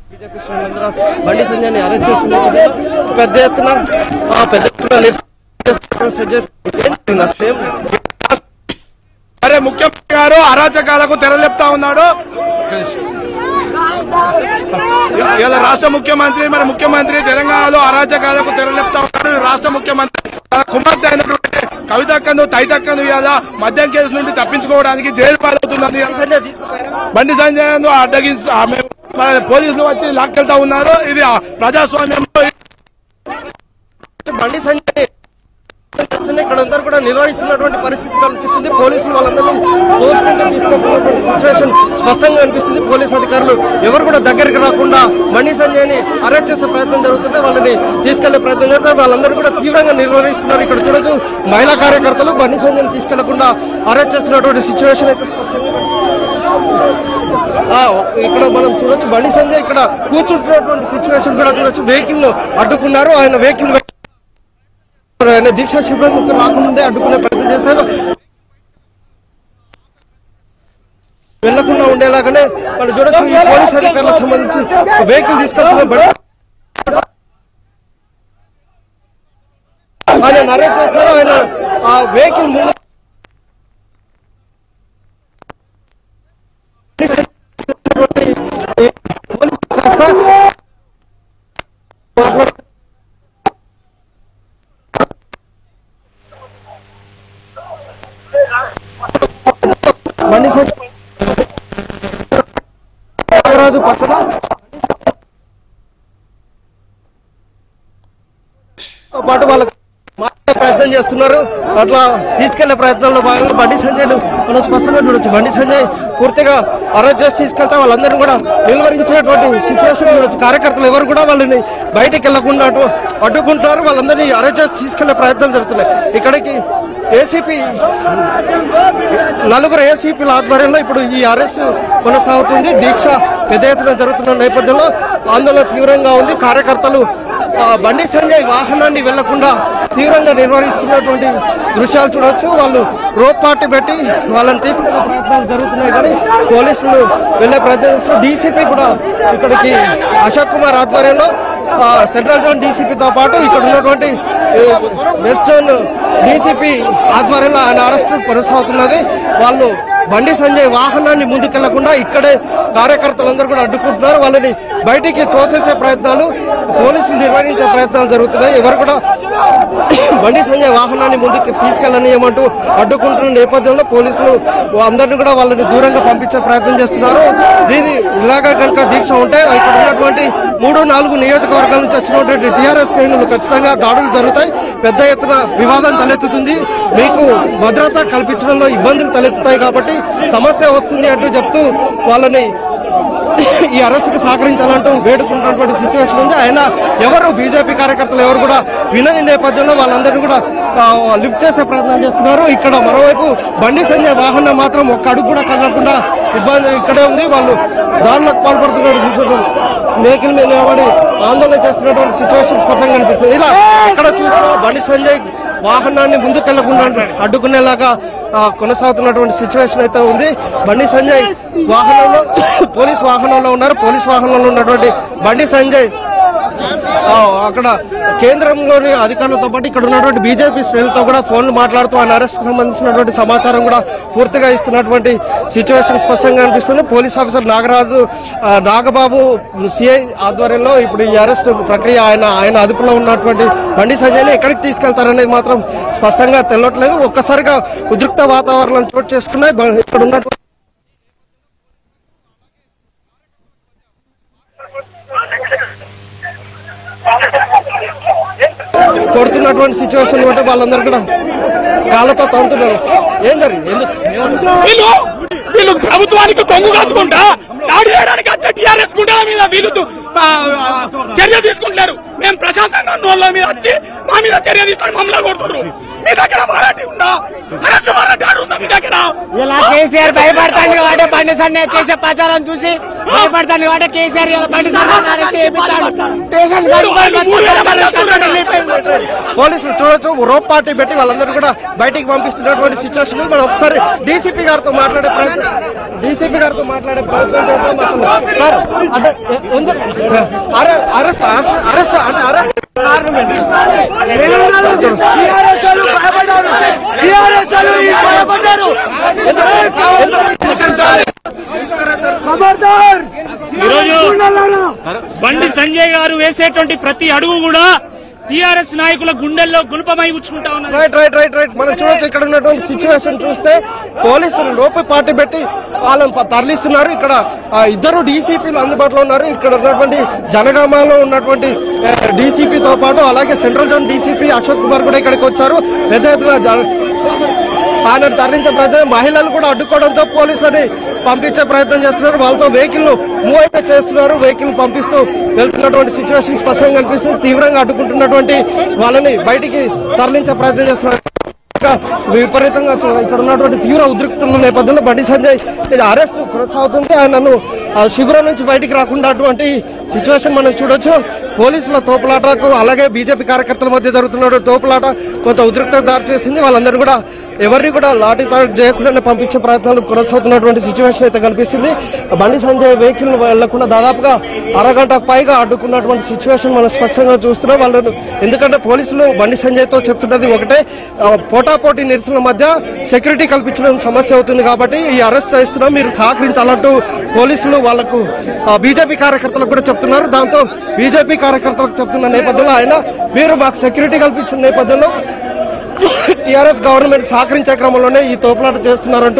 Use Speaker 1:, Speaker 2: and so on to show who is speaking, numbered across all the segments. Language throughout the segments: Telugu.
Speaker 1: బీజేపీ శ్రేణులందరూ బండి సంజయ్ని అరెస్ట్ చేస్తున్నారు పెద్ద ఎత్తున ఆ, పెద్ద ఎత్తున నిరసన చేస్తున్నారు. సంజయ్ ఏం జరిగింది అసలు ఏం
Speaker 2: అరే ముఖ్యమంత్రి గారు అరాచకాలకు తెరలేపుతా ఉన్నాడు ఇలా రాష్ట్ర ముఖ్యమంత్రి మరి ముఖ్యమంత్రి తెలంగాణలో అరాచకాలకు తెరలేపుతా ఉన్నాడు ఈ రాష్ట్ర ముఖ్యమంత్రి తన కుమార్తె అయినటువంటి కవితక్కను తైతక్కను ఇలా మద్యం కేసు నుండి తప్పించుకోవడానికి జైలు పాలవుతుందని
Speaker 1: సంజయ్ తీసుకుపోయారా?
Speaker 2: బండి సంజయ్ అడ్డగించి ఆమె మన పోలీసులు వచ్చి లాక్కెళ్తా ఉన్నారు ఇది ఆ ప్రజాస్వామ్యంలో
Speaker 1: బండి సంజయ్ ఇక్కడ అందరూ కూడా నిర్వహిస్తున్నటువంటి పరిస్థితి కనిపిస్తుంది పోలీసులు వాళ్ళందరూ తోసుకుంటూ తీసుకుంటున్నటువంటి సిచ్యువేషన్ స్పష్టంగా అనిపిస్తుంది పోలీస్ అధికారులు ఎవరు కూడా దగ్గరికి రాకుండా బండి సంజయ్ ని అరెస్ట్ చేసే ప్రయత్నం జరుగుతుంటే వాళ్ళని తీసుకెళ్లే ప్రయత్నం చేస్తారు వాళ్ళందరూ కూడా తీవ్రంగా నిర్వహిస్తున్నారు ఇక్కడ చూడొచ్చు మహిళా కార్యకర్తలు బండి సంజయ్ తీసుకెళ్లకుండా అరెస్ట్ చేస్తున్నటువంటి సిచ్యువేషన్ అయితే స్పష్టంగా ఆ, ఇక్కడ మనం చూడొచ్చు బండి సంజయ్ ఇక్కడ కూర్చుంటున్నటువంటి సిచ్యువేషన్ కూడా చూడొచ్చు వెహికల్ ను అడ్డుకున్నారు ఆయన వెహికల్ ఆయన దీక్ష శిబిరం రాకముందే అడ్డుకునే ప్రయత్నం చేస్తారు వెళ్లకుండా ఉండేలాగానే వాళ్ళు చూడొచ్చు ఈ పోలీస్ అధికారులకు సంబంధించి వెహికల్ తీసుకొస్తున్న బండి ఆయన నరేట్ చేశారు ఆయన ఆ వెహికల్ ముందు పోలీసు కాస్త మాట్లాడు బండి సంజయ్ నాగరాజు పక్కన తో పాటు వాళ్ళకు మాట్లాడే ప్రయత్నం చేస్తున్నారు అట్లా తీసుకెళ్లే ప్రయత్నంలో భాగంగా బండి సంజయ్ మనం స్పష్టంగా చూడొచ్చు బండి సంజయ్ పూర్తిగా అరెస్ట్ చేసి తీసుకెళ్తే వాళ్ళందరినీ కూడా నిలువరించినటువంటి సిచ్యువేషన్ చూడొచ్చు కార్యకర్తలు ఎవరు కూడా వాళ్ళని బయటికి వెళ్లకుండా అటు అడ్డుకుంటున్నారు వాళ్ళందరినీ అరెస్ట్ చేసి తీసుకెళ్లే ప్రయత్నం జరుగుతున్నాయి ఇక్కడికి ఏసీపీ నలుగురు ఏసీపీల ఆధ్వర్యంలో ఇప్పుడు ఈ అరెస్ట్ కొనసాగుతుంది దీక్ష పెద్ద ఎత్తున జరుగుతున్న నేపథ్యంలో ఆందోళన తీవ్రంగా ఉంది కార్యకర్తలు ఆ, బండి సంజయ్ వాహనాన్ని వెళ్లకుండా తీవ్రంగా నిర్వహిస్తున్నటువంటి దృశ్యాలు చూడొచ్చు వాళ్ళు రోప్ పార్టీ పెట్టి వాళ్ళని తీసుకునే ప్రయత్నాలు జరుగుతున్నాయి కానీ పోలీసులు వెళ్లే ప్రయత్నం చేస్తున్నారు డీసీపీ కూడా ఇక్కడికి అశోక్ కుమార్ ఆధ్వర్యంలో ఆ, సెంట్రల్ జోన్ డీసీపీతో పాటు ఇక్కడ ఉన్నటువంటి ఏ, వెస్ట్ జోన్ డీసీపీ ఆధ్వర్యంలో ఆయన అరెస్టు కొనసాగుతున్నది వాళ్ళు బండి సంజయ్ వాహనాన్ని ముందుకెళ్లకుండా ఇక్కడే కార్యకర్తలందరూ కూడా అడ్డుకుంటున్నారు వాళ్ళని బయటికి తోసేసే ప్రయత్నాలు పోలీసులు నిర్వహించే ప్రయత్నాలు జరుగుతున్నాయి ఎవరు కూడా బండి సంజయ్ వాహనాన్ని ముందుకు తీసుకెళ్లనీయమంటూ అడ్డుకుంటున్న నేపథ్యంలో పోలీసులు అందరినీ కూడా వాళ్ళని దూరంగా పంపించే ప్రయత్నం చేస్తున్నారు దీని ఇలాగా కనుక దీక్ష ఉంటే ఇక్కడ ఉన్నటువంటి మూడు నాలుగు నియోజకవర్గాల నుంచి వచ్చినటువంటి టీఆర్ఎస్ శ్రేణులు ఖచ్చితంగా దాడులు జరుగుతాయి పెద్ద ఎత్తున వివాదం తలెత్తుతుంది మీకు భద్రత కల్పించడంలో ఇబ్బందులు తలెత్తుతాయి కాబట్టి సమస్య వస్తుంది అంటూ చెప్తూ వాళ్ళని ఈ అరెస్టుకు సహకరించాలంటూ వేడుకుంటున్నటువంటి సిచ్యువేషన్ ఉంది ఆయన ఎవరు బీజేపీ కార్యకర్తలు ఎవరు కూడా వినని నేపథ్యంలో వాళ్ళందరినీ కూడా ఆ, లిఫ్ట్ చేసే ప్రయత్నం చేస్తున్నారు ఇక్కడ మరోవైపు బండి సంజయ్ వాహనం మాత్రం ఒక్క అడుగు కూడా కదలకుండా ఇబ్బంది ఇక్కడే ఉంది వాళ్ళు దాడులకు పాల్పడుతున్న సిచ్యువేషన్ వెహికల్ మీద నిలబడి ఆందోళన చేస్తున్నటువంటి సిచ్యువేషన్ స్పష్టంగా కనిపిస్తుంది ఇలా ఎక్కడ చూసినా బండి సంజయ్ వాహనాన్ని ముందుకెళ్లకుండా అడ్డుకునేలాగా ఆ, కొనసాగుతున్నటువంటి సిచ్యువేషన్ అయితే ఉంది బండి సంజయ్ వాహనంలో పోలీస్ వాహనంలో ఉన్నారు పోలీస్ వాహనంలో ఉన్నటువంటి బండి సంజయ్ ఆ, అక్కడ కేంద్రంలోని అధికారులతో పాటు ఇక్కడ ఉన్నటువంటి బీజేపీ శ్రేణులతో కూడా ఫోన్లు మాట్లాడుతూ ఆయన అరెస్ట్ సంబంధించినటువంటి సమాచారం కూడా పూర్తిగా ఇస్తున్నటువంటి సిచ్యువేషన్ స్పష్టంగా అనిపిస్తుంది పోలీస్ ఆఫీసర్ నాగరాజు ఆ, నాగబాబు సిఐ ఆధ్వర్యంలో ఇప్పుడు ఈ అరెస్ట్ ప్రక్రియ ఆయన ఆయన అదుపులో ఉన్నటువంటి బండి సంజయ్ని ఎక్కడికి తీసుకెళ్తారనేది మాత్రం స్పష్టంగా తెలియట్లేదు ఒక్కసారిగా ఉద్రిక్త వాతావరణం చోటు చేసుకున్నాయి బ- ఇక్కడ ఉన్నటువంటి కొడుతున్నటువంటి సిచ్యువేషన్ బట్టి వాళ్ళందరూ కూడా కాళ్ళతో తంతున్నారు ఏం జరిగింది ఎందుకు
Speaker 2: వీళ్ళు వీళ్ళు ప్రభుత్వానికి కొంగు కాచుకుంటా దాడి చేయడానికి వచ్చే టీఆర్ఎస్ గుండెల మీద వీళ్ళు దు-
Speaker 3: ఆ, చర్య తీసుకుంటున్నారు మేము ప్రశాంతంగా ఉన్న వాళ్ళ మీద వచ్చి మా మీద చర్య తీసుకొని మమ్మల్ని కొడుతున్నారు మీ దగ్గర వారంటీ ఉందా అరెస్ట్ వారంటీ ఉందా మీ దగ్గర
Speaker 4: ఇలా కేసీఆర్ భయపడతాను కాబట్టి బండి సన్న చేసే ప్రచారం చూసి భయపడతాను కాబట్టి కేసీఆర్ ఇలా బండి సన్న అరెస్ట్ చేయించాడు స్టేషన్
Speaker 1: పోలీసులు చూడొచ్చు రోప్ పార్టీ పెట్టి వాళ్ళందరూ కూడా బయటికి పంపిస్తున్నటువంటి సిచ్యువేషన్ మనం ఒకసారి డీసీపీ గారితో మాట్లాడే ప్రయత్నం డీసీపీ గారితో మాట్లాడే ప్రయత్నం చేద్దాం అసలు సార్ అంటే ఎ- ఎందుకు అరె- అరెస్ట్ అరెస్ట్ అంటే అరెస్ట్ కారణం ఏంటి?
Speaker 5: ఈరోజు బండి సంజయ్ గారు వేసేటువంటి ప్రతి అడుగు కూడా టిఆర్ఎస్ నాయకుల గుండెల్లో గుణపమై ఉచ్చుకుంటా ఉన్నారు
Speaker 1: రైట్ రైట్ రైట్ రైట్ మనం చూడొచ్చు ఇక్కడ ఉన్నటువంటి సిచ్యువేషన్ చూస్తే పోలీసులు లోపల పార్టీ పెట్టి వాళ్ళని ప- తరలిస్తున్నారు ఇక్కడ ఆ, ఇద్దరు డీసీపీలు అందుబాటులో ఉన్నారు ఇక్కడ ఉన్నటువంటి జనగామాలో ఉన్నటువంటి డీసీపీతో పాటు అలాగే central zone DCP Ashok Kumar కూడా ఇక్కడికి వచ్చారు పెద్ద ఎత్తున జన- ఆయన తరలించే ప్రయత్నం మహిళలు కూడా అడ్డుకోవడంతో పోలీసులని పంపించే ప్రయత్నం చేస్తున్నారు వాళ్ళతో వెహికల్ మూవ్ అయితే చేస్తున్నారు వెహికల్ పంపిస్తూ వెళ్తున్నటువంటి సిచ్యువేషన్ స్పష్టంగా కనిపిస్తుంది తీవ్రంగా అడ్డుకుంటున్నటువంటి వాళ్ళని బయటికి తరలించే ప్రయత్నం చేస్తున్నారు ఇంకా విపరీతంగా చూ- ఇక్కడ ఉన్నటువంటి తీవ్ర ఉద్రిక్తల నేపథ్యంలో బండి సంజయ్ ఇది అరెస్ట్ కొనసాగుతుంది ఆయనను ఆ శిబిరం నుంచి బయటికి రాకుండా అటువంటి సిచ్యువేషన్ మనం చూడొచ్చు పోలీసుల తోపులాటకు అలాగే బీజేపీ కార్యకర్తల మధ్య జరుగుతున్న తోపులాట కొంత ఉద్రిక్తత దారి చేసింది వాళ్ళందరూ కూడా ఎవరిని కూడా లాఠీ తాడు చేయకుండా పంపించే ప్రయత్నాలు కొనసాగుతున్నటువంటి సిచ్యువేషన్ అయితే కనిపిస్తుంది బండి సంజయ్ వెహికల్ వెళ్లకుండా దాదాపుగా అరగంట పైగా అడ్డుకున్నటువంటి సిచ్యువేషన్ మనం స్పష్టంగా చూస్తున్నాం వాళ్ళను ఎందుకంటే పోలీసులు బండి సంజయ్ తో చెప్తున్నది ఒకటే ఆ, పోటాపోటీ నిరసనల మధ్య సెక్యూరిటీ కల్పించడం సమస్య అవుతుంది కాబట్టి ఈ అరెస్ట్ చేస్తున్నాం మీరు సహకరించాలంటూ పోలీసులు వాళ్లకు బీజేపీ కార్యకర్తలకు కూడా చెప్తున్నారు దాంతో బీజేపీ కార్యకర్తలకు చెప్తున్న నేపథ్యంలో ఆయన మీరు మాకు సెక్యూరిటీ కల్పించిన నేపథ్యంలో టిఆర్ఎస్ గవర్నమెంట్ సహకరించే క్రమంలోనే ఈ తోపులాట చేస్తున్నారంటూ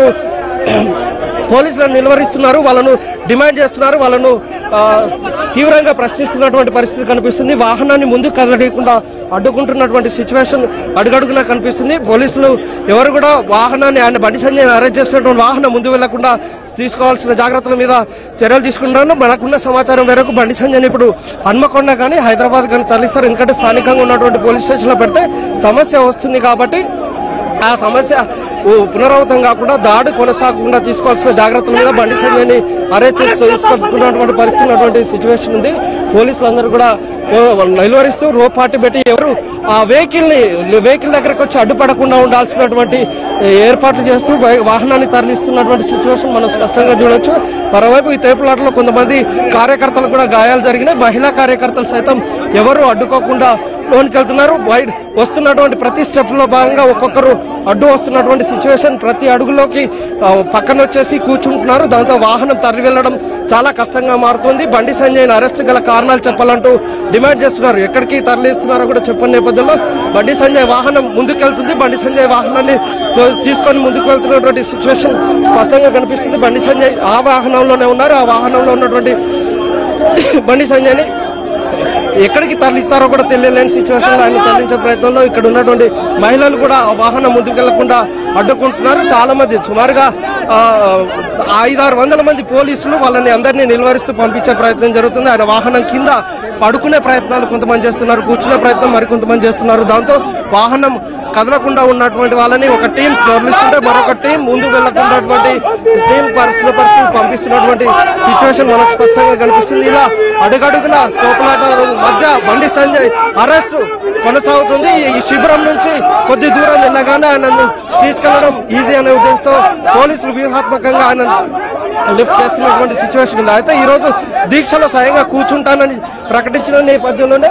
Speaker 1: పోలీసులను నిలువరిస్తున్నారు వాళ్ళను డిమాండ్ చేస్తున్నారు వాళ్ళను ఆ, తీవ్రంగా ప్రశ్నిస్తున్నటువంటి పరిస్థితి కనిపిస్తుంది వాహనాన్ని ముందుకు కదలకుండా అడ్డుకుంటున్నటువంటి సిచ్యువేషన్ అడుగడుగునా కనిపిస్తుంది పోలీసులు ఎవరు కూడా వాహనాన్ని ఆయన బండి సంజయ్ అరెస్ట్ చేసినటువంటి వాహనం ముందు వెళ్లకుండా తీసుకోవాల్సిన జాగ్రత్తల మీద చర్యలు తీసుకుంటున్నారు మనకున్న సమాచారం మేరకు బండి సంజయ్ ఇప్పుడు హన్మకొండ కానీ హైదరాబాద్ కానీ తరలిస్తారు ఎందుకంటే స్థానికంగా ఉన్నటువంటి పోలీస్ స్టేషన్ లో పెడితే సమస్య వస్తుంది కాబట్టి ఆ సమస్య ఓ పునరావృతం కాకుండా దాడి కొనసాగకుండా తీసుకోవాల్సిన జాగ్రత్తల మీద బండి సంజయ్ని అరెస్ట్ చేసి తీసుకొస్తున్నటువంటి పరిస్థితి ఉన్నటువంటి సిచ్యువేషన్ ఉంది పోలీసులందరూ కూడా ఓ, నిలువరిస్తూ రో పార్టీ పెట్టి ఎవరు ఆ వెహికల్ ని వెహికల్ దగ్గరకు వచ్చి అడ్డుపడకుండా ఉండాల్సినటువంటి ఏర్పాట్లు చేస్తూ వై- వాహనాన్ని తరలిస్తున్నటువంటి సిచ్యువేషన్ మనం స్పష్టంగా చూడొచ్చు మరోవైపు ఈ తేపులాటలో కొంతమంది కార్యకర్తలు కూడా గాయాలు జరిగినాయి మహిళా కార్యకర్తలు సైతం ఎవరు అడ్డుకోకుండా లోనికి వెళ్తున్నారు వైడ్ వస్తున్నటువంటి ప్రతి స్టెప్ లో భాగంగా ఒక్కొక్కరు అడ్డు వస్తున్నటువంటి సిచ్యువేషన్ ప్రతి అడుగులోకి ఆ, పక్కన వచ్చేసి కూర్చుంటున్నారు దాంతో వాహనం తరలి వెళ్ళడం చాలా కష్టంగా మారుతుంది బండి సంజయ్ అరెస్ట్ గల కారణాలు చెప్పాలంటూ డిమాండ్ చేస్తున్నారు ఎక్కడికి తరలిస్తున్నారో కూడా చెప్పని నేపథ్యంలో బండి సంజయ్ వాహనం ముందుకెళ్తుంది బండి సంజయ్ వాహనాన్ని తో- తీసుకొని ముందుకు వెళ్తున్నటువంటి సిచ్యువేషన్ స్పష్టంగా కనిపిస్తుంది బండి సంజయ్ ఆ వాహనంలోనే ఉన్నారు ఆ వాహనంలో ఉన్నటువంటి బండి సంజయ్ని ఎక్కడికి తరలిస్తారో కూడా తెలియలేని సిచ్యువేషన్ లో ఆయన తరలించే ప్రయత్నంలో ఇక్కడ ఉన్నటువంటి మహిళలు కూడా ఆ వాహనం ముందుకు వెళ్లకుండా అడ్డుకుంటున్నారు చాలా మంది సుమారుగా ఆ, ఐదారు వందల మంది పోలీసులు వాళ్ళని అందరినీ నిలువరిస్తూ పంపించే ప్రయత్నం జరుగుతుంది ఆయన వాహనం కింద పడుకునే ప్రయత్నాలు కొంతమంది చేస్తున్నారు కూర్చునే ప్రయత్నం మరికొంతమంది చేస్తున్నారు దాంతో వాహనం కదలకుండా ఉన్నటువంటి వాళ్ళని ఒక టీం తరలిస్తుంటే మరొక టీం ముందుకు వెళ్లకున్నటువంటి టీం పరిస్థితుల పరిస్థితి పంపిస్తున్నటువంటి సిచ్యువేషన్ మనకు స్పష్టంగా కనిపిస్తుంది ఇలా అడుగడుగున తోపులాట మధ్య బండి సంజయ్ అరెస్ట్ కొనసాగుతుంది ఈ శిబిరం నుంచి కొద్ది దూరం వెళ్ళగానే ఆయనను తీసుకెళ్లడం ఈజీ అనే ఉద్దేశంతో పోలీసులు వ్యూహాత్మకంగా ఆయన లిఫ్ట్ చేస్తున్నటువంటి సిచ్యువేషన్ ఉంది అయితే ఈ రోజు దీక్షలో స్వయంగా కూర్చుంటానని ప్రకటించిన నేపథ్యంలోనే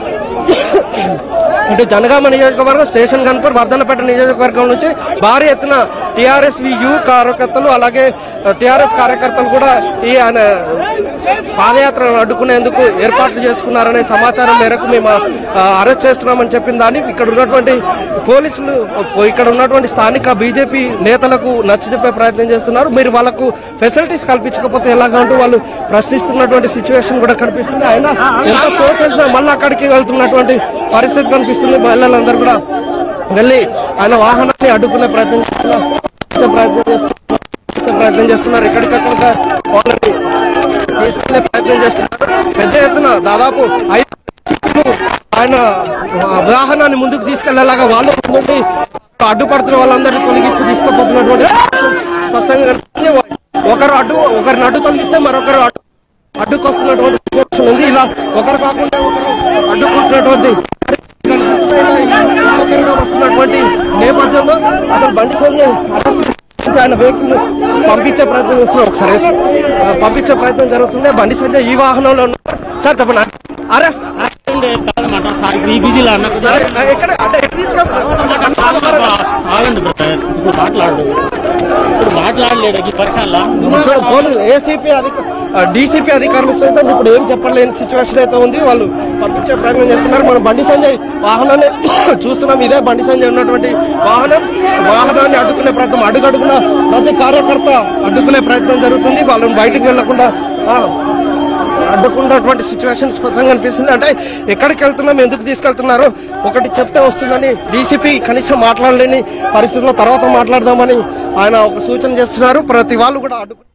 Speaker 1: ఇటు జనగామ నియోజకవర్గం స్టేషన్ గన్పూర్ వర్ధనపేట నియోజకవర్గం నుంచి భారీ ఎత్తున టిఆర్ఎస్ యు కార్యకర్తలు అలాగే టిఆర్ఎస్ కార్యకర్తలు కూడా ఈ ఆయన పాదయాత్రను అడ్డుకునేందుకు ఏర్పాట్లు చేసుకున్నారనే సమాచారం మేరకు మేము ఆ, అరెస్ట్ చేస్తున్నామని చెప్పిన దాన్ని ఇక్కడ ఉన్నటువంటి పోలీసులు ఇక్కడ ఉన్నటువంటి స్థానిక బీజేపీ నేతలకు నచ్చ చెప్పే ప్రయత్నం చేస్తున్నారు మీరు వాళ్ళకు ఫెసిలిటీస్ కల్పించకపోతే ఎలాగా అంటూ వాళ్ళు ప్రశ్నిస్తున్నటువంటి సిచ్యువేషన్ కూడా కనిపిస్తుంది అయినా ఎంత ప్రోసెస్ మళ్ళీ అక్కడికి వెళ్తున్నటువంటి పరిస్థితి కనిపిస్తుంది మహిళలందరూ కూడా వెళ్ళి ఆయన వాహనాన్ని అడ్డుకునే ప్రయత్నం చేస్తున్నారు ప్రయత్నం చేస్తున్నారు ప్రయత్నం చేస్తున్నారు ఎక్కడికక్కడ వాళ్ళని తీసుకెళ్లే ప్రయత్నం చేస్తున్నారు పెద్ద ఎత్తున దాదాపు ఐదు ఆయన వాహనాన్ని ముందుకు తీసుకెళ్లేలాగా వాళ్ళు ముందుండి అడ్డుపడుతున్న వాళ్ళందరినీ తొలగిస్తూ తీసుకుపోతున్నటువంటి స్పష్టంగా కనిపిస్తుంది. ఒకరు అడ్డు ఒకరిని అడ్డు తొలగిస్తే మరొకరు అడ్డు అడ్డుకొస్తున్నటువంటి సిచ్యువేషన్ ఉంది ఇలా ఒకరు కాకుండా ఒకరు అడ్డుకుంటున్నటువంటి ఒకరిగా వస్తున్నటువంటి నేపథ్యంలో అతను బండి సంజయ్ అరెస్ట్ చేసి ఆయన వెహికల్ పంపించే ప్రయత్నం చేస్తున్నారు ఒకసారి ఆ, పంపించే ప్రయత్నం జరుగుతుంది బండి సంజయ్ ఈ వాహనంలో ఉన్నారు. సార్ చెప్పండి అరెస్ట్
Speaker 5: ఈ బిజీలో అన్నకు
Speaker 1: ఎక్కడ అంటే ఎక్కడ తీసుకెళ్తున్నారు?
Speaker 5: ఆగండి బ్రదర్ ఇప్పుడు మాట్లాడు ఇప్పుడు మాట్లాడలేడు ఈ పరిసరాల
Speaker 1: చూడు, పోలీసు ఏసీపీ అధిక డీసీపీ అధికారులు సైతం ఇప్పుడు ఏం చెప్పలేని సిచ్యువేషన్ అయితే ఉంది వాళ్ళు పంపించే ప్రయత్నం చేస్తున్నారు మనం బండి సంజయ్ వాహనాన్ని చూస్తున్నాం ఇదే బండి సంజయ్ ఉన్నటువంటి వాహనం వాహనాన్ని అడ్డుకునే ప్రయత్నం అడుగడుగున ప్రతి కార్యకర్త అడ్డుకునే ప్రయత్నం జరుగుతుంది వాళ్ళని బయటికి వెళ్లకుండా ఆ, అడ్డుకున్నటువంటి సిచ్యువేషన్ స్పష్టంగా అనిపిస్తుంది అంటే ఎక్కడికి వెళ్తున్నాం ఎందుకు తీసుకెళ్తున్నారు ఒకటి చెప్తే వస్తుందని డీసీపీ కనీసం మాట్లాడలేని పరిస్థితుల్లో తర్వాత మాట్లాడదామని ఆయన ఒక సూచన చేస్తున్నారు ప్రతి వాళ్ళు కూడా అడ్డు